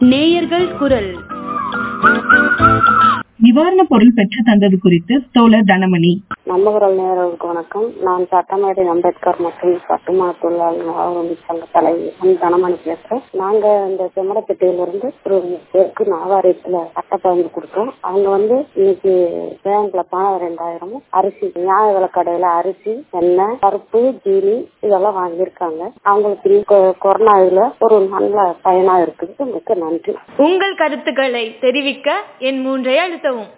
நேயர்கள் குரல் நிவாரண பொருள் பெற்று தந்தது குறித்து தோழர் தனமணி நம்ம குரல் நேயர்களுக்கு வணக்கம் நான் சட்டமேடை அம்பேத்கர் மற்றும் கட்டுமான தொழிலாளர் ஆர்வம் சங்க தலைவி எம் தனமணி பேசுறேன் நாங்க இந்த செம்மடப்பேட்டையில இருந்து ஒரு பேருக்கு நாவாரியத்துல அட்டை வந்து கொடுத்தோம் அவங்க வந்து இன்னைக்கு பேங்க்ல பணம் ரெண்டாயிரமும் அரிசி நியாய விலை கடையில அரிசி எண்ணெய் பருப்பு ஜீனி இதெல்லாம் வாங்கியிருக்காங்க அவங்களுக்கு இந்த கொ- கொரோனா இதுல ஒரு நல்ல பயனா இருக்குது மிக்க நன்றி உங்கள் கருத்துக்களை தெரிவிக்க என் மூன்றை அழுத்தவும்